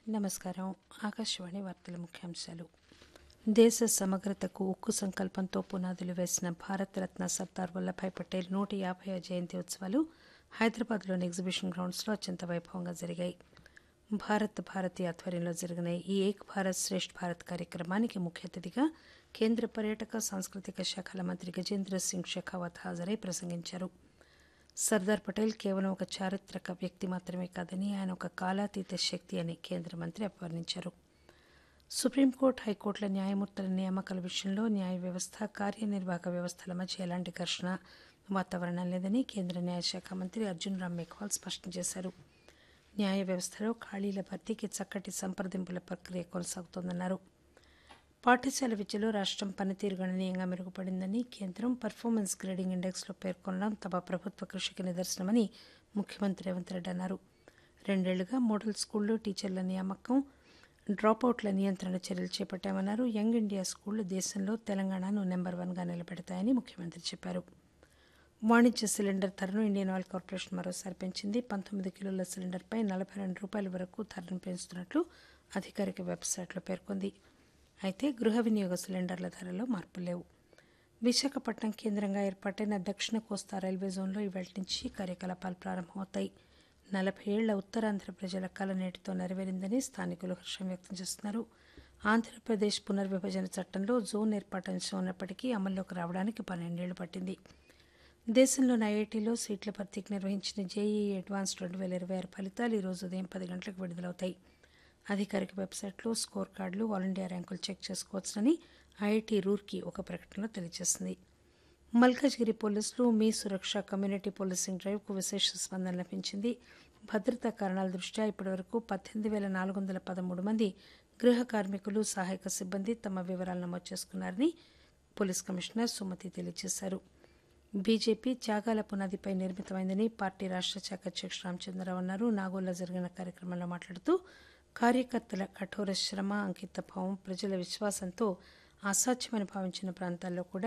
నమస్కారం ఆకాశవాణి వార్తల ముఖ్యాంశాలు దేశ సమగ్రతకు ఉక్కు సంకల్పంతో పునాదులు వేసిన భారతరత్న సర్దార్ వల్లభాయ్ పటేల్ నూట యాభై జయంతి ఉత్సవాలు హైదరాబాద్లోని ఎగ్జిబిషన్ గ్రౌండ్స్లో అత్యంత వైభవంగా జరిగాయి భారత్ భారతి ఆధ్వర్యంలో జరిగిన ఈ ఏక్ భారత్ శ్రేష్ఠ్ భారత్ కార్యక్రమానికి ముఖ్య అతిథిగా కేంద్ర పర్యాటక సాంస్కృతిక శాఖల మంత్రి గజేంద్ర సింగ్ షెకావత్ హాజరై ప్రసంగించారు సర్దార్ పటేల్ కేవలం ఒక చారిత్రక వ్యక్తి మాత్రమే కాదని ఆయన ఒక కాలాతీత శక్తి అని కేంద్ర మంత్రి అభివర్ణించారు సుప్రీంకోర్టు హైకోర్టుల న్యాయమూర్తుల నియామకాల విషయంలో న్యాయ వ్యవస్థ కార్యనిర్వాహక వ్యవస్థల మధ్య ఎలాంటి ఘర్షణ వాతావరణం లేదని కేంద్ర న్యాయశాఖ మంత్రి అర్జున్ రామ్ మేఘ్వాల్ స్పష్టం చేశారు న్యాయ వ్యవస్థలో ఖాళీల భర్తీకి చక్కటి సంప్రదింపుల ప్రక్రియ కొనసాగుతోందన్నారు పాఠశాల విద్యలో రాష్ట్రం పనితీరు గణనీయంగా మెరుగుపడిందని కేంద్రం పర్ఫార్మెన్స్ గ్రేడింగ్ ఇండెక్స్లో పేర్కొనడం తమ ప్రభుత్వ కృషికి నిదర్శనమని ముఖ్యమంత్రి రేవంత్ రెడ్డి అన్నారు రెండేళ్లుగా మోడల్ స్కూళ్లు టీచర్ల నియామకం డ్రాపౌట్ల నియంత్రణ చర్యలు చేపట్టామన్నారు యంగ్ ఇండియా స్కూళ్లు దేశంలో తెలంగాణను నెంబర్ వన్గా నిలబెడతాయని ముఖ్యమంత్రి చెప్పారు వాణిజ్య సిలిండర్ ధరను ఇండియన్ ఆయిల్ కార్పొరేషన్ మరోసారి పెంచింది పంతొమ్మిది కిలోల సిలిండర్పై నలభై రెండు రూపాయల వరకు ధరను పెంచుతున్నట్లు అధికారిక వెబ్సైట్లో పేర్కొంది అయితే గృహ వినియోగ సిలిండర్ల ధరలో మార్పులు లేవు విశాఖపట్నం కేంద్రంగా ఏర్పాటైన దక్షిణ కోస్తా రైల్వే జోన్లో ఇవాళ నుంచి కార్యకలాపాలు ప్రారంభమవుతాయి నలభై ఏళ్ల ఉత్తరాంధ్ర ప్రజల కల నేటితో నెరవేరిందని స్థానికులు హర్షం వ్యక్తం చేస్తున్నారు ఆంధ్రప్రదేశ్ పునర్విభజన చట్టంలో జోన్ ఏర్పాటు అంశం ఉన్నప్పటికీ అమల్లోకి రావడానికి పన్నెండేళ్లు పట్టింది దేశంలోని ఐఐటీలో సీట్ల భర్తీకి నిర్వహించిన జేఈఈ అడ్వాన్స్ రెండు వేల ఇరవై ఆరు ఫలితాలు ఈరోజు ఉదయం పది గంటలకు విడుదలవుతాయి అధికారిక వెబ్సైట్లో స్కోర్ కార్డులు ఆల్ ఇండియా ర్యాంకులు చెక్ చేసుకోవచ్చునని ఐఐటి రూర్కి ఒక ప్రకటనలో తెలియజేసింది మల్కాజ్గిరి పోలీసులు మీ సురక్ష కమ్యూనిటీ పోలీసింగ్ డ్రైవ్కు విశేష స్పందన లభించింది భద్రతా కారణాల దృష్ట్యా ఇప్పటివరకు పద్దెనిమిది వేల నాలుగు వందల పదమూడు మంది గృహ కార్మికులు సహాయక సిబ్బంది తమ వివరాలు నమోదు చేసుకున్నారని పోలీస్ కమిషనర్ సుమతి తెలియజేశారు బీజేపీ త్యాగాల పునాదిపై నిర్మితమైందని పార్టీ రాష్ట్ర శాఖ అధ్యక్షుడు రామచంద్రరావు అన్నారు నాగోల్లో జరిగిన కార్యక్రమంలో మాట్లాడుతూ కార్యకర్తల కఠోర శ్రమ అంకితభావం ప్రజల విశ్వాసంతో అసాధ్యమని భావించిన ప్రాంతాల్లో కూడా